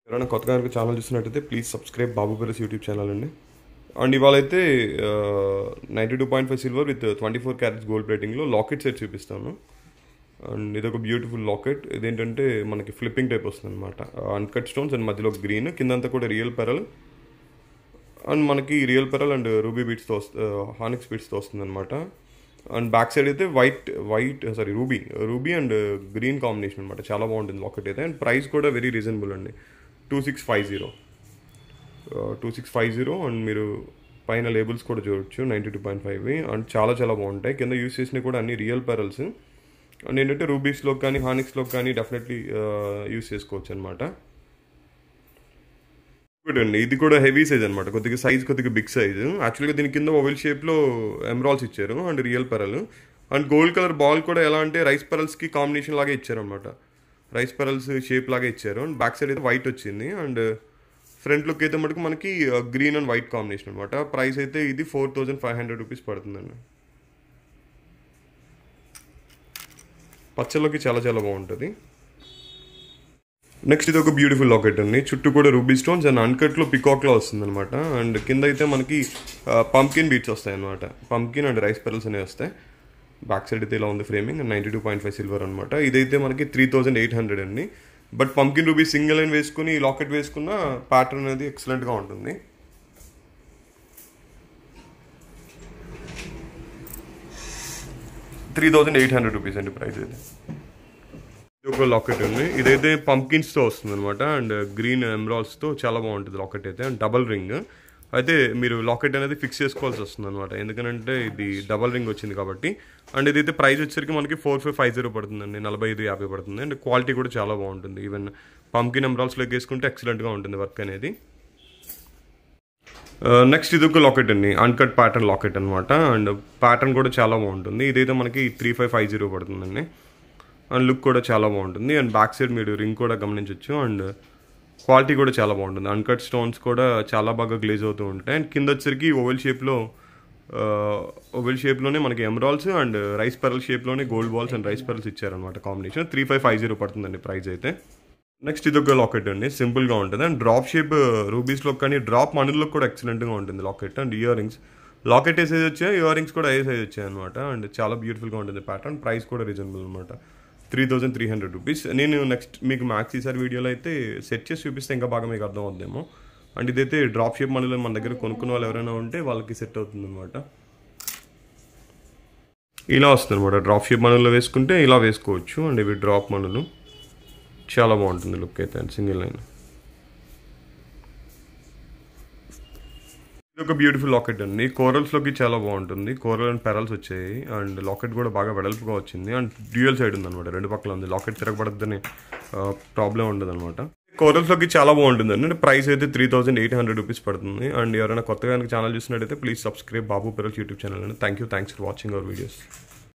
ఎవరైనా కొత్తగా కనుక ఛానల్ చూస్తున్నట్టయితే please subscribe Babu Pearls YouTube channel అండి అండ్ ఇవాళ అయితే ninety two point five silver with twenty four carats gold ప్లేటింగ్లో లాకెట్ సెట్ చూపిస్తాను అండ్ ఇది ఒక బ్యూటిఫుల్ లాకెట్ ఇదేంటంటే మనకి ఫ్లిప్పింగ్ టైప్ వస్తుంది అనమాట అన్కట్ స్టోన్స్ అండ్ మధ్యలో గ్రీన్ కిందంతా కూడా రియల్ పెరల్ అండ్ మనకి రియల్ పెరల్ అండ్ రూబీ బీట్స్తో వస్తు హానిక్స్ బీట్స్తో వస్తుంది అనమాట అండ్ బ్యాక్ సైడ్ అయితే white white sorry ruby ruby and green combination అనమాట చాలా బాగుంటుంది లాకెట్ అయితే అండ్ ప్రైస్ కూడా వెరీ రీజనబుల్ అండి two six five zero two six five zero and మీరు పైన లేబుల్స్ కూడా చూడొచ్చు ninety two point five and చాలా చాలా బాగుంటాయి కింద యూస్ చేసినవి కూడా అన్ని రియల్ పెరల్స్ అండ్ ఏంటంటే రూబీస్లో కానీ హానిక్స్లో కానీ డెఫినెట్లీ యూస్ చేసుకోవచ్చు అనమాట అండి ఇది కూడా హెవీ సైజ్ అనమాట కొద్దిగా సైజ్ కొద్దిగా బిగ్ సైజ్ యాక్చువల్గా దీని కింద ఓవెల్ షేప్లో ఎమరాల్స్ ఇచ్చారు and real pearl and gold colour ball కూడా ఎలా అంటే రైస్ పెరల్స్కి కాంబినేషన్ లాగే ఇచ్చారు అనమాట రైస్ పెరల్స్ షేప్ లాగా ఇచ్చారు అండ్ బ్యాక్ సైడ్ అయితే వైట్ వచ్చింది అండ్ ఫ్రంట్ లుక్ అయితే మటుకు మనకి గ్రీన్ అండ్ వైట్ కాంబినేషన్ అనమాట ప్రైస్ అయితే ఇది four thousand five hundred rupees పడుతుందండి పచ్చలోకి చాలా చాలా బాగుంటుంది నెక్స్ట్ ఇది ఒక బ్యూటిఫుల్ లాకెట్ అండి చుట్టూ కూడా రూబీ స్టోన్స్ అండ్ అన్కట్లో పికాక్లో వస్తుంది అనమాట అండ్ కింద అయితే మనకి పంకిన్ బీట్స్ వస్తాయి అనమాట పంకిన్ అండ్ రైస్ పెరల్స్ అనేవి వస్తాయి బ్యాక్ సైడ్ అయితే ఇలా ఉంది framing ninety two point five silver అనమాట ఇదైతే మనకి త్రీ థౌజండ్ ఎయిట్ హండ్రెడ్ అండి బట్ పంకిన్ రూబీ సింగిల్ లైన్ వేసుకుని లాకెట్ వేసుకున్న ప్యాటర్న్ అనేది ఎక్సలెంట్గా ఉంటుంది three thousand eight hundred rupees అండి ప్రైస్ అయితే ఇది ఒక లాకెట్ ఉంది ఇదైతే పంకిన్స్తో వస్తుంది అనమాట అండ్ గ్రీన్ ఎమ్రాల్స్తో చాలా బాగుంటుంది లాకెట్ అయితే అండ్ డబల్ రింగ్ అయితే మీరు లాకెట్ అనేది ఫిక్స్ చేసుకోవాల్సి వస్తుంది అనమాట ఎందుకంటే ఇది డబల్ రింగ్ వచ్చింది కాబట్టి అండ్ ఇదైతే ప్రైస్ వచ్చేసరికి మనకి ఫోర్ ఫైవ్ ఫైవ్ జీరో పడుతుందండి నలభై ఐదు యాభై పడుతుంది అండ్ క్వాలిటీ కూడా చాలా బాగుంటుంది ఈవెన్ పంకిన్ ఎమ్రాల్స్లోకి వేసుకుంటే ఎక్సలెంట్గా ఉంటుంది వర్క్ అనేది నెక్స్ట్ ఇది ఒక లాకెట్ అండి అన్కట్ ప్యాటర్న్ లాకెట్ అనమాట అండ్ ప్యాటర్న్ కూడా చాలా బాగుంటుంది ఇదైతే మనకి త్రీ ఫైవ్ ఫైవ్ జీరో పడుతుందండి అండ్ లుక్ కూడా చాలా బాగుంటుంది అండ్ బ్యాక్ సైడ్ మీరు రింగ్ కూడా గమనించవచ్చు అండ్ క్వాలిటీ కూడా చాలా బాగుంటుంది అన్కట్ స్టోన్స్ కూడా చాలా బాగా గ్లేజ్ అవుతూ ఉంటాయి అండ్ కింద వచ్చరికి ఓవెల్ షేప్లో ఓవెల్ షేప్లోనే మనకి ఎమరాల్స్ అండ్ రైస్ పెరల్ షేప్లోనే gold balls and rice pearls ఇచ్చారనమాట combination three five five zero పడుతుందండి ప్రైస్ అయితే నెక్స్ట్ ఇది ఒక లాకెట్ అండి సింపుల్గా ఉంటుంది అండ్ డ్రాప్ షేప్ రూబీస్లో కానీ డ్రాప్ మనీలో కూడా ఎక్సలెంట్గా ఉంటుంది locket and ear rings locket A size వచ్చాయి ఇయర్ రింగ్స్ కూడా ఏ సైజ్ వచ్చాయి అనమాట అండ్ చాలా బ్యూటిఫుల్గా ఉంటుంది ప్యాటర్న్ ప్రైస్ కూడా రీజనబుల్ అనమాట three thousand three hundred rupees నేను నెక్స్ట్ మీకు మ్యాక్స్ ఈసారి వీడియోలో అయితే సెట్ చేసి చూపిస్తే ఇంకా బాగా మీకు అర్థం అవుద్దేమో అండ్ ఇదైతే డ్రాప్ షేప్ మనీలో మన దగ్గర కొనుక్కున్న వాళ్ళు ఎవరైనా ఉంటే వాళ్ళకి సెట్ అవుతుంది అనమాట ఇలా వస్తుంది అనమాట డ్రాప్ షేప్ మనీలో వేసుకుంటే ఇలా వేసుకోవచ్చు అండ్ ఇవి డ్రాప్ మనలు చాలా బాగుంటుంది లుక్ అయితే సింగిల్ లైన్ ఇది ఒక బ్యూటిఫుల్ లాకెట్ అండి కోరల్స్లోకి చాలా బాగుంటుంది కోరల్ అండ్ పెరల్స్ వచ్చాయి అండ్ లాకెట్ కూడా బాగా వెడల్పుగా వచ్చింది అండ్ డ్యూయల్ సైడ్ ఉంది అనమాట రెండు పక్కల ఉంది లాకెట్ తిరగబడద్దని ప్రాబ్లం ఉండదు అనమాట కోరల్స్లోకి చాలా బాగుంటుంది అండి ప్రైస్ అయితే three thousand eight hundred rupees పడుతుంది అండ్ ఎవరైనా కొత్తగా ఛానల్ చూసినట్టయితే please subscribe Babu Pearls YouTube channel అండి thank you thanks for watching our videos